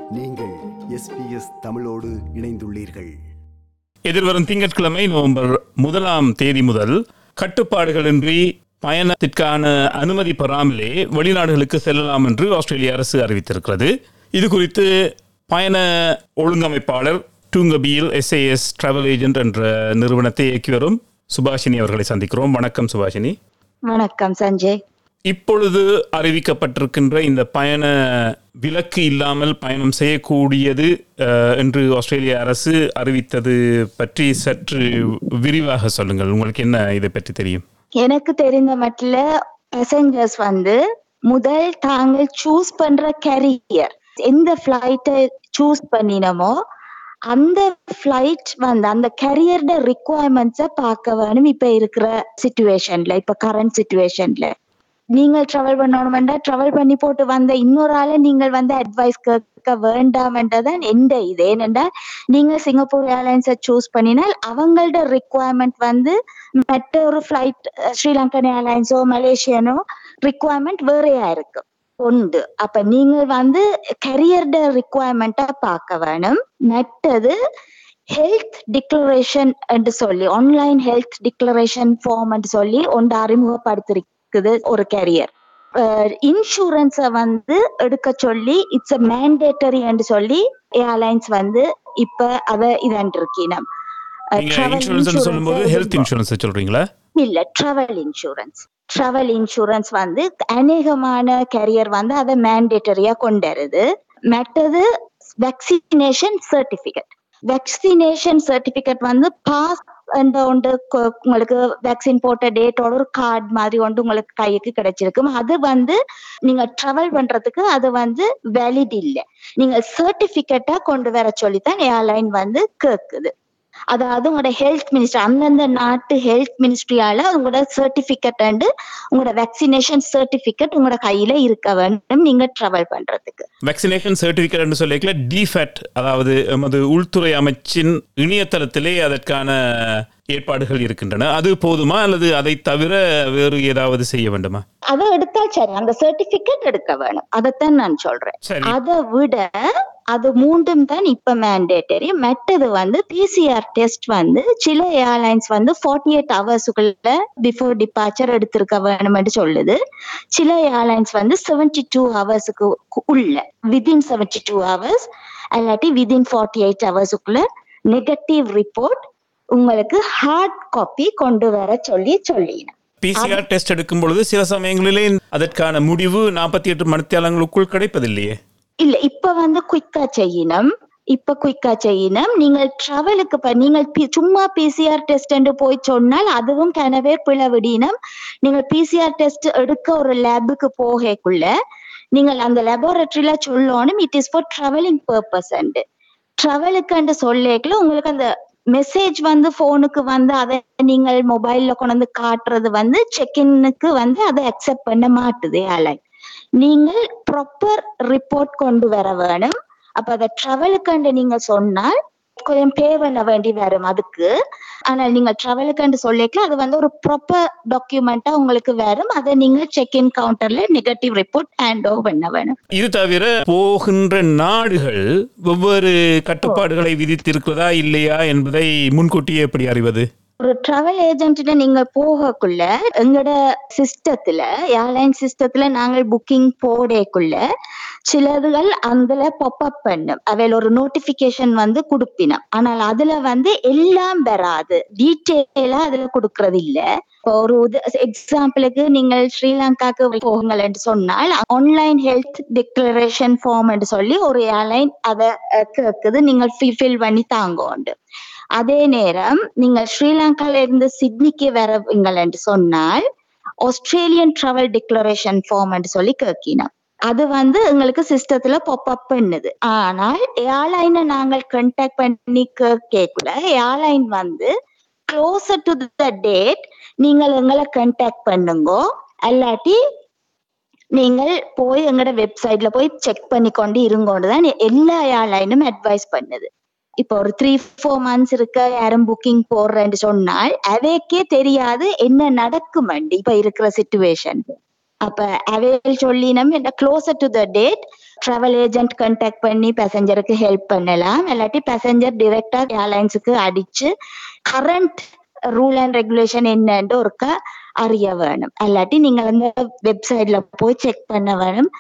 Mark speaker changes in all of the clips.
Speaker 1: நீங்கள் எஸ்பிஎஸ் தமிழோடு இணைந்துள்ளீர்கள்
Speaker 2: எதிர்வரும் திங்கட்கிழமை நவம்பர் முதலாம் தேதி முதல் கட்டுப்பாடுகளின்றி பயணத்திற்கான அனுமதி பெறாமலே வெளிநாடுகளுக்கு செல்லலாம் என்று ஆஸ்திரேலிய அரசு அறிவித்திருக்கிறது இது குறித்து பயண ஒழுங்கமைப்பாளர் டூங்கபியில் எஸ்ஏஎஸ் டிராவல் ஏஜென்ட் என்ற நிறுவனத்தை இயக்கி வரும் சுபாஷினி அவர்களை சந்திக்கிறோம் வணக்கம் சுபாஷினி
Speaker 3: வணக்கம் சஞ்சய்
Speaker 2: இப்பொழுது அறிவிக்கப்பட்டிருக்கின்ற இந்த பயண விலக்கு இல்லாமல் பயணம் செய்யக்கூடியது அஹ், என்று ஆஸ்திரேலிய அரசு அறிவித்தது பற்றி சற்று விரிவாக சொல்லுங்கள் உங்களுக்கு என்ன இதை பற்றி தெரியும்
Speaker 3: எனக்கு தெரிந்த மட்டும் பேசஞ்சர்ஸ் வந்து முதல் தாங்கள் சூஸ் பண்ற கேரியர் எந்த ஃபிளைட்டை சூஸ் பண்ணினமோ அந்த ஃபிளைட் வந்து அந்த கேரியர்ட ரிக்குவயர்மெண்ட்ஸை பார்க்க வேணும் இப்ப இருக்கிற சுச்சுவேஷன்ல இப்ப கரண்ட் சுச்சுவேஷன்ல நீங்கள் ட்ராவல் பண்ணணுமெண்டா ட்ராவல் பண்ணி போட்டு வந்த இன்னொரு ஆளை நீங்கள் வந்து அட்வைஸ் கேட்க வேண்டாம்ன்றதான் எந்த இது ஏனென்றா நீங்க சிங்கப்பூர் ஏர்லைன்ஸை சூஸ் பண்ணினால் அவங்களோட ரிக்குவயர்மெண்ட் வந்து மற்ற ஒரு ஃபிளைட் ஸ்ரீலங்கன் ஏர்லைன்ஸோ மலேசியனோ ரிக்குவயர்மெண்ட் வேறையா இருக்கு உண்டு அப்ப நீங்கள் வந்து கரியர்ட ரிக்குவயர்மெண்ட்டா பார்க்க வேணும் மற்றது ஹெல்த் டிக்ளரேஷன் என்று சொல்லி ஆன்லைன் ஹெல்த் டிக்ளரேஷன் ஃபார்ம் என்று சொல்லி ஒன்று அறிமுகப்படுத்திருக்குது ஒரு கேரியர் இன்சூரன்ஸை வந்து எடுக்க சொல்லி இட்ஸ் அ மேண்டேட்டரி என்று சொல்லி ஏர்லைன்ஸ் வந்து இப்ப அதை இதன்றிருக்கீனம்
Speaker 2: நீங்க இன்சூரன்ஸ் சொல்லும்போது ஹெல்த் இன்சூரன்ஸ் சொல்றீங்களா
Speaker 3: இல்ல டிராவல் இன்சூரன்ஸ் டிராவல் இன்சூரன்ஸ் வந்து அநேகமான கேரியர் வந்து அதை மேண்டேட்டரியா கொண்டுருது மற்றது வேக்சினேஷன் சர்டிபிகேட் வேக்சினேஷன் சர்டிபிகேட் வந்து பாஸ் அந்த ஒன்று கொ- உங்களுக்கு வேக்சின் போட்ட டேட்டோட ஒரு கார்டு மாதிரி ஒன்று உங்களுக்கு கைக்கு கிடைச்சிருக்கும் அது வந்து நீங்க டிராவல் பண்றதுக்கு அது வந்து வேலிட் இல்லை நீங்க சர்டிபிகேட்டா கொண்டு வர சொல்லித்தான் ஏர்லைன் வந்து கேக்குது அதாவது உங்களோட ஹெல்த் மினிஸ்டர் அந்தந்த நாட்டு ஹெல்த் மினிஸ்ட்ரியால உங்களோட சர்டிபிகேட் அண்டு உங்களோட வேக்சினேஷன் சர்டிபிகேட் உங்களோட கையில இருக்க வேண்டும் நீங்க டிராவல் பண்றதுக்கு
Speaker 2: வேக்சினேஷன் சர்டிபிகேட் என்று சொல்லிக்கல டிஃபேட் அதாவது எமது உள்துறை அமைச்சின் இணையதளத்திலே அதற்கான ஏற்பாடுகள் இருக்கின்றன அது போதுமா அல்லது அதை தவிர வேறு ஏதாவது செய்ய வேண்டுமா
Speaker 3: அதை எடுத்தால் சரி அந்த சர்டிபிகேட் எடுக்க வேணும் அதைத்தான் நான் சொல்றேன்
Speaker 2: சரி
Speaker 3: அதை விட அது மூன்றும் தான் இப்ப மேண்டேட்டரி மற்றது வந்து பிசிஆர் டெஸ்ட் வந்து சில ஏர்லைன்ஸ் வந்து ஃபார்ட்டி எயிட் ஹவர்ஸுக்குள்ள பிஃபோர் டிபார்ச்சர் எடுத்திருக்க வேணும்னு சொல்லுது சில ஏர்லைன்ஸ் வந்து செவன்டி டூ ஹவர்ஸுக்கு உள்ள விதின் செவன்டி டூ ஹவர்ஸ் அல்லாட்டி விதின் ஃபார்ட்டி எயிட் ஹவர்ஸுக்குள்ள நெகட்டிவ் ரிப்போர்ட் உங்களுக்கு ஹார்ட் காப்பி கொண்டு வர சொல்லி சொல்லினேன்
Speaker 2: பிசிஆர் டெஸ்ட் எடுக்கும் பொழுது சில சமயங்களிலே அதற்கான முடிவு நாற்பத்தி எட்டு மணித்தியாலங்களுக்குள் கிடைப்பதில்லையே
Speaker 3: இல்ல இப்ப வந்து குயிக்கா செய்யணும் இப்ப குயிக்கா செய்யணும் நீங்கள் டிராவலுக்கு இப்ப நீங்கள் பி- சும்மா பிசிஆர் டெஸ்ட் என்று போய் சொன்னால் அதுவும் கனவே பிளவிடினம் நீங்கள் பிசிஆர் டெஸ்ட் எடுக்க ஒரு லேபுக்கு போகக்குள்ள நீங்கள் அந்த லெபார்டரியில சொல்லணும் it is for travelling purpose and டிராவலுக்கு சொல்லேக்குள்ள உங்களுக்கு அந்த மெசேஜ் வந்து போனுக்கு வந்து அதை நீங்கள் மொபைல்ல கொண்டு வந்து காட்டுறது வந்து செக்இன்னுக்கு வந்து அதை அக்செப்ட் பண்ண மாட்டுது ஏர்லைன் நீங்கள் ப்ராப்பர் ரிப்போர்ட் கொண்டு வர வேணும் அப்ப அதை ட்ராவலுக்காண்டு நீங்க சொன்னால் கொஞ்சம் பே பண்ண வேண்டி வரும் அதுக்கு ஆனால் நீங்க ட்ராவலுக்காண்டு சொல்லிக்கலாம் அது வந்து ஒரு ப்ராப்பர் டாக்குமெண்டா உங்களுக்கு வரும் அதை நீங்க செக் இன் கவுண்டர்ல நெகட்டிவ் ரிப்போர்ட் ஹேண்ட் ஓவர் பண்ண வேணும்
Speaker 2: இது தவிர போகின்ற நாடுகள் வெவ்வேறு கட்டுப்பாடுகளை விதித்திருக்கிறதா இல்லையா என்பதை முன்கூட்டியே எப்படி அறிவது
Speaker 3: ஒரு டிராவல் ஏஜென்ட்ல நீங்க போகக்குள்ள எங்களோட சிஸ்டத்துல ஏர்லைன் சிஸ்டத்துல நாங்கள் புக்கிங் போடக்குள்ள சிலதுகள் அதுல பாப்அப் பண்ணும் அவையில் ஒரு நோட்டிபிகேஷன் வந்து கொடுப்பினோம் ஆனால் அதுல வந்து எல்லாம் வராது டீட்டெயிலா அதுல கொடுக்கறது இல்ல இப்போ ஒரு எக்ஸாம்பிளுக்கு நீங்கள் ஸ்ரீலங்காக்கு போகுங்கள் என்று சொன்னால் ஆன்லைன் ஹெல்த் டிக்ளரேஷன் ஃபார்ம் என்று சொல்லி ஒரு ஏர்லைன் அதை அஹ், கேக்குது நீங்கள் ஃபில் பண்ணி தாங்க உண்டு அதே நேரம் நீங்கள் ஸ்ரீலங்கால இருந்து சிட்னிக்கு வரவீங்கள் என்று சொன்னால் ஆஸ்திரேலியன் டிராவல் டிக்ளரேஷன் ஃபார்ம் என்று சொல்லி கேட்கினோம் அது வந்து எங்களுக்கு சிஸ்டத்துல பாப்அப் பண்ணுது ஆனால் ஏர்லைனை நாங்கள் கண்டாக்ட் பண்ணி கேட்கல ஏர்லைன் வந்து க்ளோசர் டு த டேட் நீங்கள் எங்களை கண்டாக்ட் பண்ணுங்க அல்லாட்டி நீங்கள் போய் எங்களோட வெப்சைட்ல போய் செக் பண்ணி கொண்டு இருங்கோண்டு தான் எல்லா ஏர்லைனும் அட்வைஸ் பண்ணுது இப்போ ஒரு த்ரீ ஃபோர் மந்த்ஸ் இருக்க யாரும் புக்கிங் போடுறேன்னு சொன்னால் அவைக்கே தெரியாது என்ன நடக்குமண்டி இப்ப இருக்கிற சுச்சுவேஷன் அப்ப அவையில் சொல்லினம் என்ன closer to the date travel agent contact பண்ணி பேசஞ்சருக்கு ஹெல்ப் பண்ணலாம் இல்லாட்டி பேசஞ்சர் டிரெக்டா ஏர்லைன்ஸுக்கு அடிச்சு கரண்ட் ரூல் அண்ட் ரெகுலேஷன் என்னன்னு ஒருக்கா அறிய வேணும் இல்லாட்டி நீங்க அந்த வெப்சைட்ல போய் செக் பண்ண வேணும்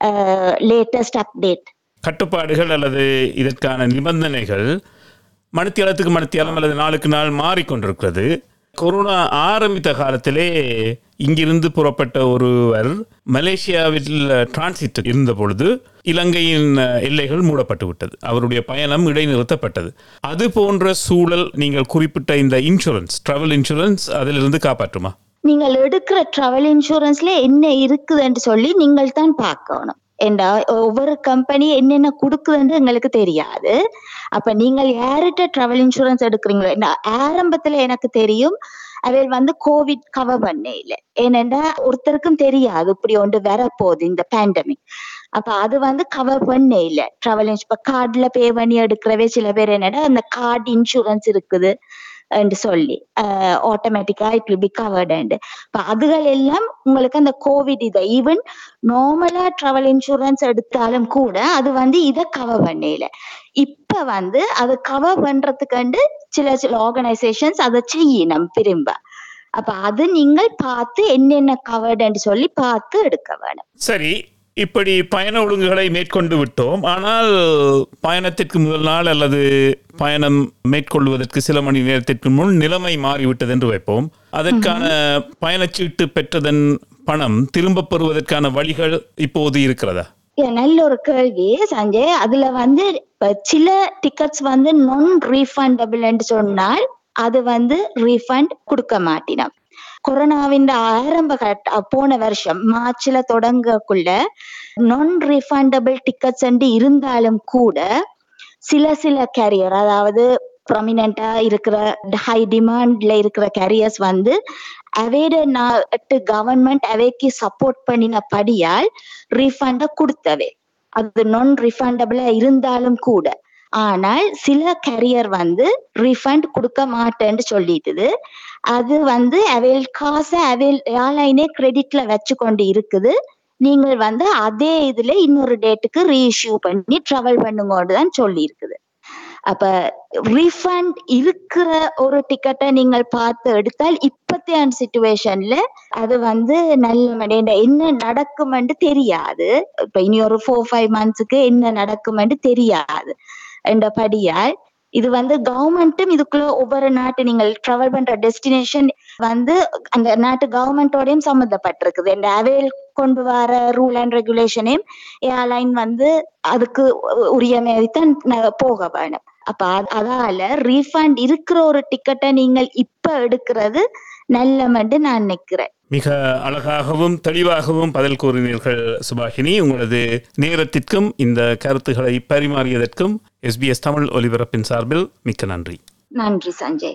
Speaker 3: லேட்டஸ்ட் அப்டேட்
Speaker 2: கட்டுப்பாடுகள் அல்லது இதற்கான நிபந்தனைகள் மணித்தியாலத்துக்கு மணித்தியாலம் அல்லது நாளுக்கு நாள் மாறிக்கொண்டிருக்கிறது கொரோனா ஆரம்பித்த காலத்திலே இங்கிருந்து புறப்பட்ட ஒருவர் மலேசியாவில் டிரான்சிட் இருந்த பொழுது இலங்கையின் எல்லைகள் மூடப்பட்டு விட்டது அவருடைய பயணம் இடைநிறுத்தப்பட்டது அது போன்ற சூழல் நீங்கள் குறிப்பிட்ட இந்த இன்சூரன்ஸ் டிராவல் இன்சூரன்ஸ் அதிலிருந்து காப்பாற்றுமா
Speaker 3: நீங்கள் எடுக்கிற டிராவல் இன்சூரன்ஸ்ல என்ன இருக்குதுன்னு சொல்லி நீங்கள் தான் பார்க்கணும் ஏண்டா ஒவ்வொரு கம்பெனி என்னென்ன கொடுக்குதுன்னு எங்களுக்கு தெரியாது அப்ப நீங்கள் யார்கிட்ட டிராவல் இன்சூரன்ஸ் எடுக்கிறீங்களோ என்ன ஆரம்பத்துல எனக்கு தெரியும் அவையில் வந்து கோவிட் கவர் பண்ண இல்லை ஏனென்றா ஒருத்தருக்கும் தெரியாது இப்படி ஒன்று வரப்போகுது இந்த பேண்டமிக் அப்ப அது வந்து கவர் பண்ண இல்லை டிராவல் இன்சூ இப்ப கார்டுல பே பண்ணி எடுக்கிறவே சில பேர் என்னடா அந்த கார்டு இன்சூரன்ஸ் இருக்குது என்று சொல்லி ஆட்டோமேட்டிக்கா இட் வில் பி கவர்டு இப்ப அதுகள் எல்லாம் உங்களுக்கு அந்த கோவிட் இதை ஈவன் நார்மலா டிராவல் இன்சூரன்ஸ் எடுத்தாலும் கூட அது வந்து இதை கவர் பண்ணல இப்ப வந்து அது கவர் பண்றதுக்கு சில சில ஆர்கனைசேஷன்ஸ் அதை செய்யணும் திரும்ப அப்ப அது நீங்கள் பார்த்து என்னென்ன கவர்டுன்னு சொல்லி பார்த்து எடுக்க வேணும்
Speaker 2: சரி இப்படி பயண ஒழுங்குகளை மேற்கொண்டு விட்டோம் ஆனால் பயணத்திற்கு முதல் நாள் அல்லது பயணம் மேற்கொள்வதற்கு சில மணி நேரத்திற்கு முன் நிலைமை மாறிவிட்டது என்று வைப்போம் அதற்கான பயணச்சீட்டு பெற்றதன் பணம் திரும்ப பெறுவதற்கான வழிகள் இப்போது இருக்கிறதா
Speaker 3: Yeah, நல்ல ஒரு கேள்வி சஞ்சய் அதுல வந்து இப்ப சில டிக்கெட்ஸ் வந்து நான் ரீஃபண்டபிள்னு சொன்னால் அது வந்து ரீஃபண்ட் கொடுக்க மாட்டினோம் கொரோனாவின் ஆரம்ப கட்ட போன வருஷம் மார்ச்ல தொடங்கக்குள்ள நான் ரீஃபண்டபிள் டிக்கெட்ஸ் இருந்தாலும் கூட சில சில கேரியர் அதாவது ப்ரொமினண்டா இருக்கிற ஹை டிமாண்ட்ல இருக்கிற கேரியர்ஸ் வந்து அவையோட நாட்டு கவர்மெண்ட் அவைக்கு சப்போர்ட் பண்ணின படியால் ரீஃபண்ட கொடுத்தவே அது நான் ரீஃபண்டபிளா இருந்தாலும் கூட ஆனால் சில கேரியர் வந்து ரீஃபண்ட் கொடுக்க மாட்டேன்னு சொல்லிட்டுது அது வந்து அவைல் காசை அவைல் ஏர்லைனே கிரெடிட்ல வச்சு கொண்டு இருக்குது நீங்கள் வந்து அதே இதுல இன்னொரு டேட்டுக்கு ரீஇஷ்யூ பண்ணி ட்ராவல் பண்ணுங்கன்னு தான் சொல்லி இருக்குது அப்ப ரீஃபண்ட் இருக்கிற ஒரு டிக்கெட்டை நீங்கள் பார்த்து எடுத்தால் இப்பத்திய சுச்சுவேஷன்ல அது வந்து நல்ல மடையண்ட என்ன நடக்குமென்று தெரியாது இப்ப இனி ஒரு ஃபோர் ஃபைவ் மந்த்ஸுக்கு என்ன நடக்குமென்று தெரியாது என்றபடியால் இது வந்து கவர்மெண்ட்டும் இதுக்குள்ள ஒவ்வொரு நாட்டு நீங்கள் டிராவல் பண்ற டெஸ்டினேஷன் வந்து அந்த நாட்டு கவர்மெண்டோடையும் சம்மந்தப்பட்டிருக்குது இந்த அவைல் கொண்டு வர ரூல் அண்ட் ரெகுலேஷனையும் ஏர்லைன் வந்து அதுக்கு உரியமைத்தான் போக வேணும் அப்ப அதால ரீஃபண்ட் இருக்கிற ஒரு டிக்கெட்டை நீங்கள் இப்ப எடுக்கிறது நல்லமென்று நான் நினைக்கிறேன்
Speaker 2: மிக அழகாகவும் தெளிவாகவும் பதில் கூறினீர்கள் சுபாஷினி உங்களது நேரத்திற்கும் இந்த கருத்துக்களை பரிமாறியதற்கும் எஸ்பிஎஸ் தமிழ் ஒலிபரப்பின் சார்பில் மிக்க நன்றி
Speaker 3: நன்றி சஞ்சய்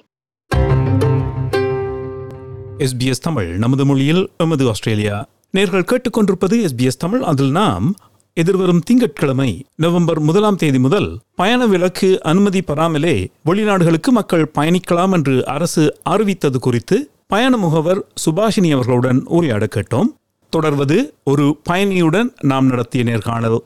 Speaker 2: எஸ்பிஎஸ் தமிழ் நமது மொழியில் எமது ஆஸ்திரேலியா நேர்கள் கேட்டுக்கொண்டிருப்பது எஸ்பிஎஸ் தமிழ் அதில் நாம் எதிர்வரும் திங்கட்கிழமை நவம்பர் முதலாம் தேதி முதல் பயண விலக்கு அனுமதி பெறாமலே வெளிநாடுகளுக்கு மக்கள் பயணிக்கலாம் என்று அரசு அறிவித்தது குறித்து பயண முகவர் சுபாஷினி அவர்களுடன் உரையாட கேட்டோம் தொடர்வது ஒரு பயணியுடன் நாம் நடத்திய நேர்காணல்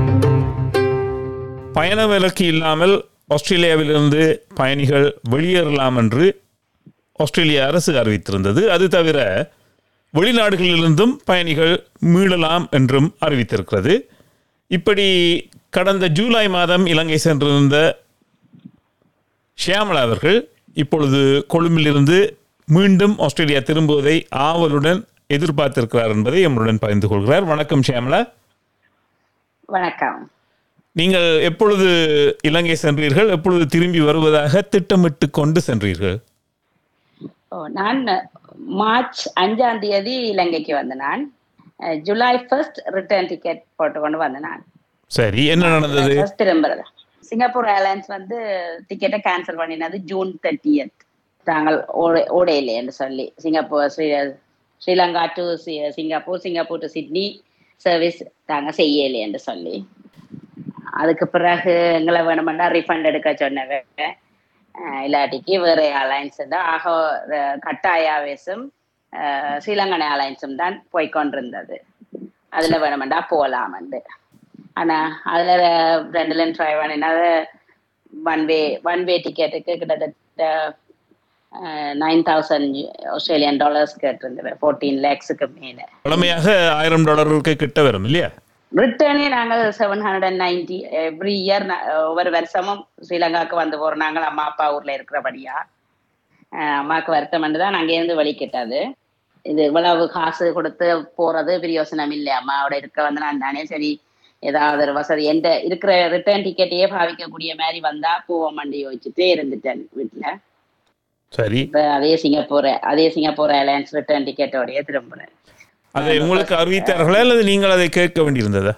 Speaker 2: பயண விலக்கு இல்லாமல் ஆஸ்திரேலியாவிலிருந்து பயணிகள் வெளியேறலாம் என்று ஆஸ்திரேலிய அரசு அறிவித்திருந்தது அது தவிர வெளிநாடுகளிலிருந்தும் பயணிகள் மீளலாம் என்றும் அறிவித்திருக்கிறது இப்படி கடந்த ஜூலை மாதம் இலங்கை சென்றிருந்த ஷியாமலா அவர்கள் இப்பொழுது கொழும்பிலிருந்து மீண்டும் ஆஸ்திரேலியா திரும்புவதை ஆவலுடன் எதிர்பார்த்திருக்கிறார் என்பதை எம்முடன் பகிர்ந்து கொள்கிறார் வணக்கம் ஷியாமலா
Speaker 4: வணக்கம்
Speaker 2: நீங்கள் எப்பொழுது இலங்கை சென்றீர்கள் எப்பொழுது திரும்பி வருவதாக திட்டமிட்டு கொண்டு சென்றீர்கள்
Speaker 4: ஓ நான் மார்ச் அஞ்சாம் தேதி இலங்கைக்கு வந்த நான் uh, July first return ticket போட்டுக்கொண்டு வந்த நான்
Speaker 2: சரி என்ன நடந்தது
Speaker 4: First திரும்புறது சிங்கப்பூர் ஏர்லைன்ஸ் வந்து டிக்கெட்டை கேன்சல் பண்ணினது ஜூன் தேர்ட்டியத் நாங்கள் ஓட- ஓடையிலே என்று சொல்லி Singapore Sri Sri Lanka to Singapore Singapore to Sydney service நாங்கள் செய்யலை என்று சொல்லி அதுக்கு பிறகு எங்களை வேணுமெண்டா ரீஃபண்ட் எடுக்க சொன்னவ அஹ் இல்லாட்டிக்கு வேற ஏர்லைன்ஸ் தான் ஆக அஹ் கட்டாய ஆவேசம் ஸ்ரீலங்கன் ஏர்லைன்ஸும் தான் போய்க்கொண்டிருந்தது அதுல வேணுமெண்டா போகலாமண்டு ஆனா அதுல ரெண்டுல ட்ரை பண்ணினா ஒன் வே ஒன் வே டிக்கெட்டுக்கு கிட்டத்தட்ட nine thousand Australian dollars fourteen ஃபோர்டீன் லேக்ஸுக்கு மேலே
Speaker 2: பழமையாக ஆயிரம் டாலர்களுக்கு கிட்ட வரும் இல்லையா
Speaker 4: ரிட்டர்னே நாங்கள் seven hundred and ninety every year ஒவ்வொரு வருஷமும் ஸ்ரீலங்காவுக்கு வந்து போறோம் நாங்கள் அம்மா அப்பா ஊர்ல இருக்கிறபடியா அஹ் அம்மாவுக்கு வருத்தம் தான் அங்கேருந்து வழி கெட்டாது இது இவ்வளவு காசு கொடுத்து போறது பிரயோசனம் இல்லை அம்மாவோட இருக்க வந்து நான் தானே சரி ஏதாவது ஒரு வசதி எந்த இருக்கிற ரிட்டர்ன் டிக்கெட்டையே பாவிக்கக்கூடிய மாதிரி வந்தா போவோம் மண்டி யோசிச்சுட்டே இருந்துட்டேன் வீட்டுல
Speaker 2: சரி
Speaker 4: இப்ப அதே சிங்கப்பூர் அதே சிங்கப்பூர் ஏர்லைன்ஸ் ரிட்டர்ன் டிக்கெட்டோடய திரும்புறேன்
Speaker 2: அதை உங்களுக்கு அறிவித்தார்களா அல்லது நீங்கள் அதை கேட்க வேண்டியிருந்ததா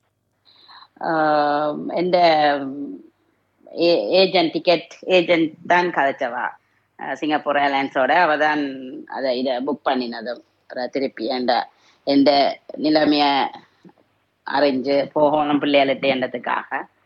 Speaker 4: எந்த ஏஜென்ட் டிக்கெட் ஏஜென்ட் தான் கதைச்சவா அஹ் சிங்கப்பூர் ஏர்லைன்ஸோட அவ தான் அதை இதை புக் பண்ணினதும் அப்புறம் திருப்பி எந்த எந்த நிலைமைய அறிஞ்சு போகணும் பிள்ளைகளுட்டேன்றதுக்காக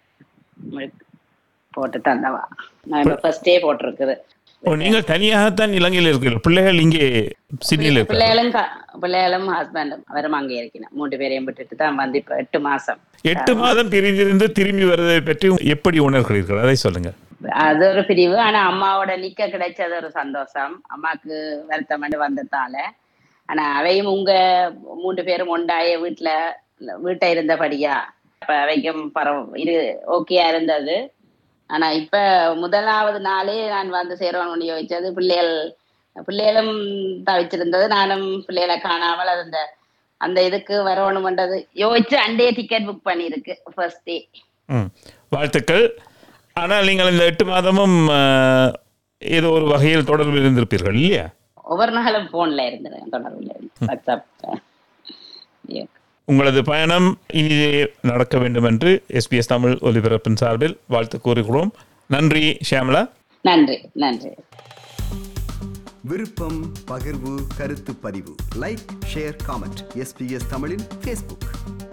Speaker 4: போட்டு தந்தவா நான் இப்போ ஃபர்ஸ்டே போட்டிருக்குது
Speaker 2: ஓ நீங்கள் தனியாகத்தான் இலங்கையில் இருக்கிறீர்கள் பிள்ளைகள் இங்கே சிட்னியில் இருக்கிறார்கள்
Speaker 4: பிள்ளைகளும் க- பிள்ளைகளும் ஹஸ்பண்டும் அவரும் அங்கே இருக்கணும் மூன்று பேரையும் விட்டுட்டு தான் வந்து இப்போ எட்டு மாசம்
Speaker 2: எட்டு மாதம் பிரிந்திருந்து திரும்பி வருவதை பற்றி எப்படி உணர்கிறீர்கள் அதை சொல்லுங்க
Speaker 4: அது ஒரு பிரிவு ஆனா அம்மாவோட நிக்க கிடைச்சது ஒரு சந்தோஷம் அம்மாக்கு வருத்தம் வந்ததால ஆனா அவையும் உங்க மூன்று பேரும் ஒண்டாய வீட்டுல வீட்டை இருந்தபடியா அப்ப அவைக்கும் பரவ இது ஓகேயா இருந்தது ஆனா இப்ப முதலாவது நாளே நான் வந்து சேரணும் யோசிச்சது பிள்ளைகள் பிள்ளைகளும் தவிச்சிருந்தது நானும் பிள்ளைகளை காணாமல் அது அந்த அந்த இதுக்கு வரணும்ன்றது யோசிச்சு அண்டே டிக்கெட் புக் பண்ணியிருக்கு ஃபர்ஸ்ட் டே
Speaker 2: ம் வாழ்த்துக்கள் ஆனால் நீங்கள் இந்த எட்டு மாதமும் அஹ், ஏதோ ஒரு வகையில் தொடர்பில் இருந்திருப்பீர்கள் இல்லையா
Speaker 4: ஒவ்வொரு நாளும் போன்ல இருந்தேன் தொடர்புல இருந்து வாட்ஸ்அப் Yeah.
Speaker 2: உங்களது பயணம் இனிதே நடக்க வேண்டும் என்று எஸ்பிஎஸ் தமிழ் ஒலிபரப்பின் சார்பில் வாழ்த்து கூறுகிறோம் நன்றி ஷியாமலா
Speaker 4: நன்றி நன்றி
Speaker 1: விருப்பம் பகிர்வு கருத்து பதிவு லைக் ஷேர் காமெண்ட் எஸ்பிஎஸ் தமிழின் ஃபேஸ்புக்